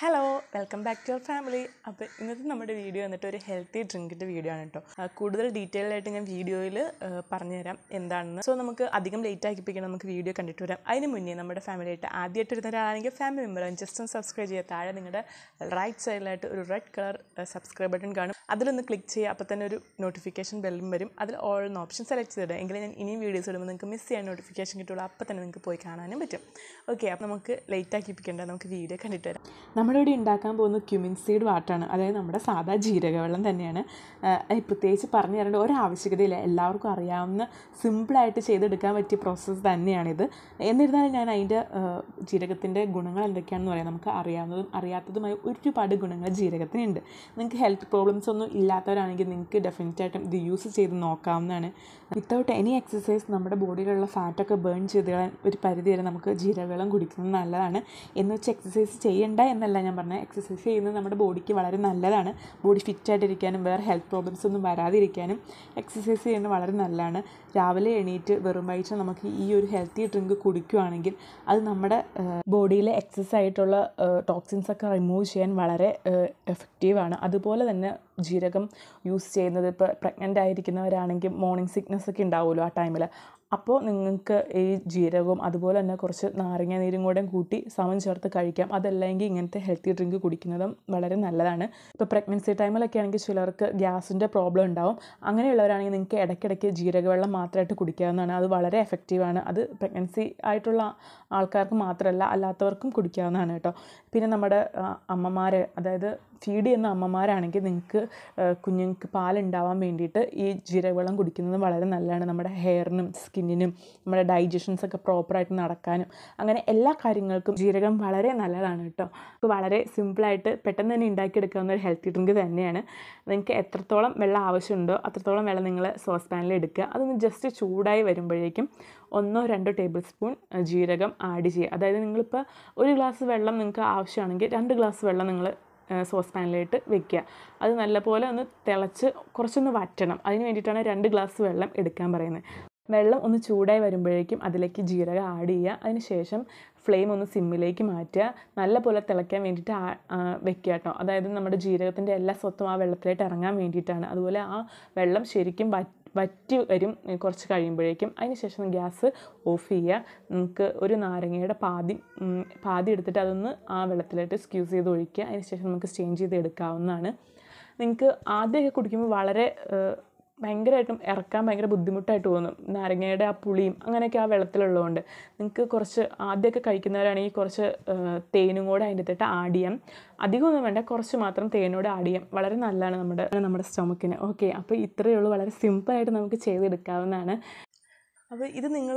hello welcome back to your family അപ്പോൾ ഇന്നത്തെ നമ്മുടെ വീഡിയോ വന്നിട്ട് ഒരു ഹെൽത്തി ഡ്രിങ്കിൻ്റെ വീഡിയോ ആണ് കേട്ടോ ആ, കൂടുതൽ ഡീറ്റെയിൽ ആയിട്ട് ഞാൻ വീഡിയോയിൽ പറഞ്ഞുതരാം എന്താണെന്ന് സോ നമുക്ക് അധികം ലേറ്റ് ആക്കിപ്പിക്കണം നമുക്ക് വീഡിയോ കണ്ടിട്ട് വരാം അതിന് മുന്നേ നമ്മുടെ ഫാമിലിയായിട്ട് ആദ്യമായിട്ട് വരുന്ന ഒരാളാണെങ്കിൽ ഫാമിലി മെമ്പർ ജസ്റ്റ് ഒന്ന് സബ്സ്ക്രൈബ് ചെയ്യുക താഴെ നിങ്ങളുടെ റൈറ്റ് സൈഡിലായിട്ട് ഒരു റെഡ് കളർ സബ്സ്ക്രൈബ് ബട്ടൺ കാണും അതിലൊന്ന് ക്ലിക്ക് ചെയ്യുക അപ്പോൾ തന്നെ ഒരു നോട്ടിഫിക്കേഷൻ ബെല്ലും വരും അതിൽ ഓൾ എന്ന ഓപ്ഷൻ സെലക്ട് ചെയ്തിടുക എങ്കിലും ഞാൻ ഇനിയും വീഡിയോസ് ഇടുമ്പോൾ നിങ്ങൾക്ക് മിസ് ചെയ്യാൻ നോട്ടിഫിക്കേഷൻ കിട്ടുള്ളൂ അപ്പോൾ തന്നെ നിങ്ങൾക്ക് പോയി കാണാനും പറ്റും ഓക്കെ അപ്പോൾ നമുക്ക് ലേറ്റ് ആക്കിപ്പിക്കേണ്ട നമുക്ക് വീഡിയോ കണ്ടിട്ട് വരാം നമ്മുടെ ഇവിടെ ഉണ്ടാക്കാൻ പോകുന്ന ക്യുമിൻ സീഡ് വാട്ടാണ് അതായത് നമ്മുടെ സാധാ ജീരകവെള്ളം തന്നെയാണ് ആഹ് അത് പ്രത്യേകിച്ച് പറഞ്ഞു തരേണ്ട ഒരാവശ്യകതയില്ല എല്ലാവർക്കും അറിയാവുന്ന സിമ്പിളായിട്ട് ചെയ്തെടുക്കാൻ പറ്റിയ പ്രോസസ്സ് തന്നെയാണിത് എന്നിരുന്നാലും ഞാൻ അതിൻ്റെ ജീരകത്തിൻ്റെ ഗുണങ്ങൾ എന്തൊക്കെയാണെന്ന് പറയാം നമുക്ക് അറിയാവുന്നതും അറിയാത്തതുമായ ഒരുപാട് ഗുണങ്ങൾ ജീരകത്തിനുണ്ട് നിങ്ങൾക്ക് ഹെൽത്ത് പ്രോബ്ലംസ് ഒന്നും ഇല്ലാത്തവരാണെങ്കിൽ നിങ്ങൾക്ക് ഡെഫിനറ്റായിട്ടും ഇത് യൂസ് ചെയ്ത് നോക്കാവുന്നതാണ് വിത്തൗട്ട് എനി എക്സസൈസ് നമ്മുടെ ബോഡിയിലുള്ള ഫാറ്റൊക്കെ ബേൺ ചെയ്ത് കളയാൻ ഒരു പരിധി വരെ നമുക്ക് ജീരകവെള്ളം കുടിക്കുന്നത് നല്ലതാണ് എന്ന് വെച്ച് എക്സസൈസ് ചെയ്യണ്ട എന്നല്ല ഞാൻ പറഞ്ഞത് എക്സസൈസ് ചെയ്യുന്നത് നമ്മുടെ ബോഡിക്ക് വളരെ നല്ലതാണ് ബോഡി ഫിറ്റ് ആയിട്ടിരിക്കാനും വേറെ ഹെൽത്ത് പ്രോബ്ലംസ് ഒന്നും വരാതിരിക്കാനും എക്സസൈസ് ചെയ്യുന്നത് വളരെ നല്ലതാണ് രാവിലെ എണീറ്റ് വെറും വയറ്റിൽ നമുക്ക് ഈ ഒരു ഹെൽത്തി ഡ്രിങ്ക് കുടിക്കുകയാണെങ്കിൽ അത് നമ്മുടെ ബോഡിയിലെ എക്സസ് ആയിട്ടുള്ള ടോക്സിൻസ് ഒക്കെ റിമൂവ് ചെയ്യാൻ വളരെ എഫക്റ്റീവാണ് അതുപോലെ തന്നെ ജീരകം യൂസ് ചെയ്യുന്നത് ഇപ്പോൾ പ്രഗ്നൻ്റ് ആയിരിക്കുന്നവരാണെങ്കിൽ മോർണിംഗ് സിക്നസ് ഒക്കെ ഉണ്ടാവുമല്ലോ ആ ടൈമിൽ അപ്പോൾ നിങ്ങൾക്ക് ഈ ജീരകവും അതുപോലെ തന്നെ കുറച്ച് നാരങ്ങ നീരും കൂടെ കൂട്ടി സമം ചേർത്ത് കഴിക്കാം അതല്ലെങ്കിൽ ഇങ്ങനത്തെ ഹെൽത്തി ഡ്രിങ്ക് കുടിക്കുന്നതും വളരെ നല്ലതാണ് ഇപ്പോൾ പ്രഗ്നൻസി ടൈമിലൊക്കെ ആണെങ്കിൽ ചിലർക്ക് ഗ്യാസിൻ്റെ പ്രോബ്ലം ഉണ്ടാവും അങ്ങനെയുള്ളവരാണെങ്കിൽ നിങ്ങൾക്ക് ഇടയ്ക്കിടയ്ക്ക് ജീരകവെള്ളം മാത്രമായിട്ട് കുടിക്കാവുന്നതാണ് അത് വളരെ എഫക്റ്റീവാണ് അത് പ്രഗ്നൻസി ആയിട്ടുള്ള ആൾക്കാർക്ക് മാത്രമല്ല അല്ലാത്തവർക്കും കുടിക്കാവുന്നതാണ് കേട്ടോ പിന്നെ നമ്മുടെ അമ്മമാർ അതായത് ഫീഡ് ചെയ്യുന്ന അമ്മമാരാണെങ്കിൽ നിങ്ങൾക്ക് കുഞ്ഞുങ്ങൾക്ക് പാലുണ്ടാവാൻ വേണ്ടിയിട്ട് ഈ ജീരകവെള്ളം കുടിക്കുന്നത് വളരെ നല്ലതാണ് നമ്മുടെ ഹെയറിനും സ്കിന്നിനും നമ്മുടെ ഡൈജഷൻസ് ഒക്കെ പ്രോപ്പറായിട്ട് നടക്കാനും അങ്ങനെ എല്ലാ കാര്യങ്ങൾക്കും ജീരകം വളരെ നല്ലതാണ് കേട്ടോ അപ്പോൾ വളരെ സിമ്പിളായിട്ട് പെട്ടെന്ന് തന്നെ ഉണ്ടാക്കിയെടുക്കാവുന്ന ഒരു ഹെൽത്തി ഡ്രിങ്ക് തന്നെയാണ് നിങ്ങൾക്ക് എത്രത്തോളം വെള്ളം ആവശ്യമുണ്ടോ അത്രത്തോളം വെള്ളം നിങ്ങൾ സോസ് പാനിൽ എടുക്കുക അതൊന്ന് ജസ്റ്റ് ചൂടായി വരുമ്പോഴേക്കും ഒന്നോ രണ്ടോ ടേബിൾ സ്പൂൺ ജീരകം ആഡ് ചെയ്യുക അതായത് നിങ്ങളിപ്പോൾ ഒരു ഗ്ലാസ് വെള്ളം നിങ്ങൾക്ക് ആവശ്യമാണെങ്കിൽ രണ്ട് ഗ്ലാസ് വെള്ളം നിങ്ങൾ സോസ് പാനിലായിട്ട് വെക്കുക അത് നല്ലപോലെ ഒന്ന് തിളച്ച് കുറച്ചൊന്ന് വറ്റണം അതിന് വേണ്ടിയിട്ടാണ് രണ്ട് ഗ്ലാസ് വെള്ളം എടുക്കാൻ പറയുന്നത് വെള്ളം ഒന്ന് ചൂടായി വരുമ്പോഴേക്കും അതിലേക്ക് ജീരകം ആഡ് ചെയ്യുക അതിന് ശേഷം ഫ്ലെയിം ഒന്ന് സിമ്മിലേക്ക് മാറ്റുക നല്ലപോലെ തിളയ്ക്കാൻ വേണ്ടിയിട്ട് വെക്കുക കേട്ടോ അതായത് നമ്മുടെ ജീരകത്തിൻ്റെ എല്ലാ സ്വത്തും ആ വെള്ളത്തിലേക്ക് ഇറങ്ങാൻ വേണ്ടിയിട്ടാണ് അതുപോലെ ആ വെള്ളം ശരിക്കും വറ്റ് വറ്റി വരും കുറച്ച് കഴിയുമ്പോഴേക്കും അതിന് ശേഷം ഗ്യാസ് ഓഫ് ചെയ്യുക നിങ്ങൾക്ക് ഒരു നാരങ്ങയുടെ പാതി പാതി എടുത്തിട്ട് അതൊന്ന് ആ വെള്ളത്തിലായിട്ട് സ്ക്യൂസ് ചെയ്ത് ഒഴിക്കുക അതിന് ശേഷം നമുക്ക് സ്റ്റെയിൻ ചെയ്ത് എടുക്കാവുന്നതാണ് നിങ്ങൾക്ക് ആദ്യമൊക്കെ കുടിക്കുമ്പോൾ വളരെ ഭയങ്കരമായിട്ടും ഇറക്കാൻ ഭയങ്കര ബുദ്ധിമുട്ടായിട്ട് തോന്നും നാരങ്ങയുടെ ആ പുളിയും അങ്ങനെയൊക്കെ ആ വെള്ളത്തിലുള്ളതുകൊണ്ട് നിങ്ങൾക്ക് കുറച്ച് ആദ്യമൊക്കെ കഴിക്കുന്നവരാണെങ്കിൽ കുറച്ച് തേനും കൂടെ അതിൻ്റെ അകത്തിട്ട് ആഡ് ചെയ്യാം അധികമൊന്നും വേണ്ട കുറച്ച് മാത്രം തേനോട് ആഡ് ചെയ്യാം വളരെ നല്ലതാണ് നമ്മുടെ നമ്മുടെ സ്റ്റൊമക്കിന് ഓക്കെ അപ്പോൾ ഇത്രയേ ഉള്ളൂ വളരെ സിമ്പിളായിട്ട് നമുക്ക് ചെയ്തെടുക്കാവുന്നതാണ് അപ്പോൾ ഇത് നിങ്ങൾ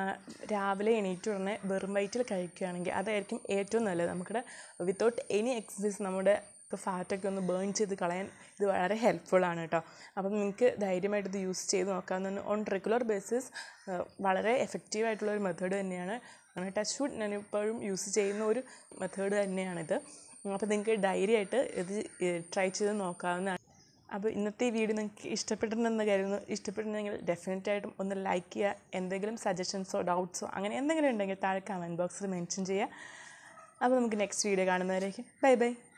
രാവിലെ എണീറ്റ് ഉടനെ വെറും വയറ്റിൽ കഴിക്കുകയാണെങ്കിൽ അതായിരിക്കും ഏറ്റവും നല്ലത് നമുക്കിടെ വിത്തൗട്ട് എനി എക്സസൈസ് നമ്മുടെ ഇപ്പോൾ ഫാറ്റൊക്കെ ഒന്ന് ബേൺ ചെയ്ത് കളയാൻ ഇത് വളരെ ഹെൽപ്ഫുള്ളാണ് കേട്ടോ അപ്പം നിങ്ങൾക്ക് ധൈര്യമായിട്ട് ഇത് യൂസ് ചെയ്ത് നോക്കാവുന്ന ഓൺ റെഗുലർ ബേസിസ് വളരെ എഫക്റ്റീവ് ആയിട്ടുള്ള ഒരു മെത്തേഡ് തന്നെയാണ് അങ്ങനെ ടച്ച് വുഡ് ഞാൻ ഇപ്പോഴും യൂസ് ചെയ്യുന്ന ഒരു മെത്തേഡ് തന്നെയാണിത് അപ്പോൾ നിങ്ങൾക്ക് ഡയറിയായിട്ട് ഇത് ട്രൈ ചെയ്ത് നോക്കാവുന്നതാണ് അപ്പോൾ ഇന്നത്തെ ഈ വീഡിയോ നിങ്ങൾക്ക് ഇഷ്ടപ്പെട്ടിട്ടുണ്ടെന്ന് കരുതുന്നു ഇഷ്ടപ്പെട്ടിട്ടുണ്ടെങ്കിൽ ഡെഫിനറ്റായിട്ടും ഒന്ന് ലൈക്ക് ചെയ്യുക എന്തെങ്കിലും സജഷൻസോ ഡൗട്ട്സോ അങ്ങനെ എന്തെങ്കിലും ഉണ്ടെങ്കിൽ താഴെ കമൻറ്റ് ബോക്സിൽ മെൻഷൻ ചെയ്യുക അപ്പോൾ നമുക്ക് നെക്സ്റ്റ് വീഡിയോ കാണുന്നവരേക്കും ബൈ ബൈ